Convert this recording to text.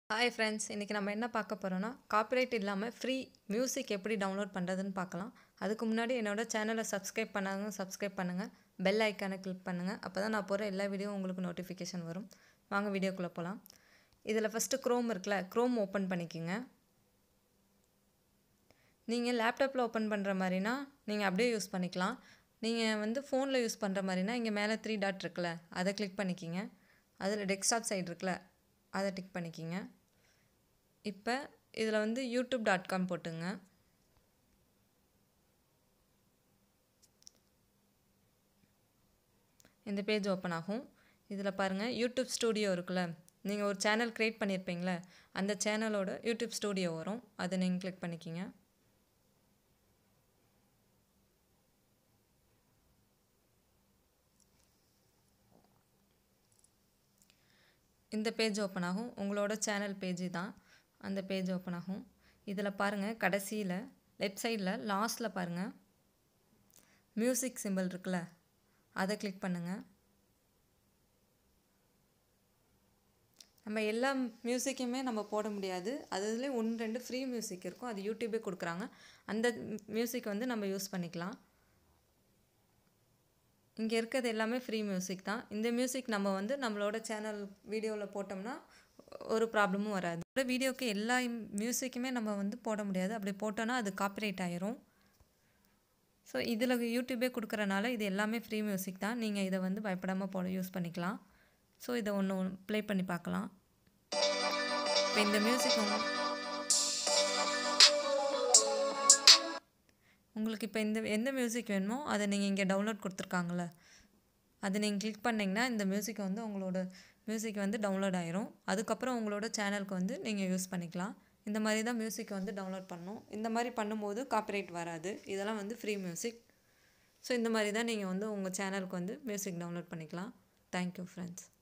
hi friends இன்றைக்கி நம்ம என்ன பார்க்க போகிறோன்னா காப்பிரைட் இல்லாமல் ஃப்ரீ மியூசிக் எப்படி டவுன்லோட் பண்ணுறதுன்னு பார்க்கலாம் அதுக்கு முன்னாடி என்னோட சேனலை சப்ஸ்கிரைப் பண்ணாங்க சப்ஸ்கிரைப் பண்ணுங்கள் பெல் ஐக்கானை கிளிக் பண்ணுங்கள் அப்போ தான் நான் போகிற எல்லா வீடியோ உங்களுக்கு நோட்டிஃபிகேஷன் வரும் வாங்க வீடியோக்குள்ளே போகலாம் இதில் ஃபஸ்ட்டு க்ரோம் இருக்குல்ல க்ரோம் ஓப்பன் பண்ணிக்கோங்க நீங்கள் லேப்டாப்பில் ஓப்பன் பண்ணுற மாதிரினா நீங்கள் அப்படியே யூஸ் பண்ணிக்கலாம் நீங்கள் வந்து ஃபோனில் யூஸ் பண்ணுற மாதிரினா இங்கே மேலே த்ரீ டாட் இருக்குல்ல அதை கிளிக் பண்ணிக்கிங்க அதில் டெஸ்க்டாப் சைடு இருக்குல்ல அதை டிக் பண்ணிக்கிங்க இப்போ இதில் வந்து யூடியூப் டாட் காம் போட்டுங்க இந்த பேஜ் ஓப்பன் ஆகும் இதில் பாருங்கள் யூடியூப் ஸ்டூடியோ இருக்குல்ல நீங்கள் ஒரு சேனல் க்ரியேட் பண்ணியிருப்பீங்களே அந்த சேனலோட யூடியூப் ஸ்டூடியோ வரும் அதை நீங்கள் கிளிக் பண்ணிக்கிங்க இந்த பேஜ் ஓப்பன் ஆகும் உங்களோட சேனல் பேஜ் தான் அந்த பேஜ் ஓப்பன் ஆகும் இதில் பாருங்கள் கடைசியில் லெஃப்ட் சைடில் லாஸ்ட்டில் பாருங்கள் மியூசிக் சிம்பிள் இருக்குல்ல அதை கிளிக் பண்ணுங்கள் நம்ம எல்லா மியூசிக்குமே நம்ம போட முடியாது அதுலேயும் ஒன்று ரெண்டு ஃப்ரீ மியூசிக் இருக்கும் அது யூடியூபே கொடுக்குறாங்க அந்த மியூசிக் வந்து நம்ம யூஸ் பண்ணிக்கலாம் இங்கே இருக்கிறது எல்லாமே ஃப்ரீ மியூசிக் தான் இந்த மியூசிக் நம்ம வந்து நம்மளோட சேனல் வீடியோவில் போட்டோம்னா ஒரு ப்ராப்ளமும் வராது இந்த வீடியோக்கு எல்லா மியூசிக்குமே நம்ம வந்து போட முடியாது அப்படி போட்டோன்னா அது காப்பிரைட் ஆயிரும் ஸோ இதில் யூடியூபே கொடுக்குறனால இது எல்லாமே ஃப்ரீ மியூசிக் தான் நீங்கள் இதை வந்து பயப்படாமல் போட யூஸ் பண்ணிக்கலாம் ஸோ இதை ஒன்று ப்ளே பண்ணி பார்க்கலாம் இப்போ இந்த மியூசிக் உங்களுக்கு இப்போ இந்த எந்த மியூசிக் வேணுமோ அதை நீங்கள் இங்கே டவுன்லோட் கொடுத்துருக்காங்கள அதை நீங்கள் கிளிக் பண்ணிங்கன்னா இந்த மியூசிக் வந்து உங்களோட மியூசிக் வந்து டவுன்லோட் ஆயிரும் அதுக்கப்புறம் உங்களோட சேனலுக்கு வந்து நீங்கள் யூஸ் பண்ணிக்கலாம் இந்த மாதிரி தான் மியூசிக் வந்து டவுன்லோட் பண்ணணும் இந்த மாதிரி பண்ணும்போது காப்பிரைட் வராது இதெல்லாம் வந்து ஃப்ரீ மியூசிக் ஸோ இந்த மாதிரி தான் நீங்கள் வந்து உங்கள் சேனலுக்கு வந்து மியூசிக் டவுன்லோட் பண்ணிக்கலாம் தேங்க்யூ ஃப்ரெண்ட்ஸ்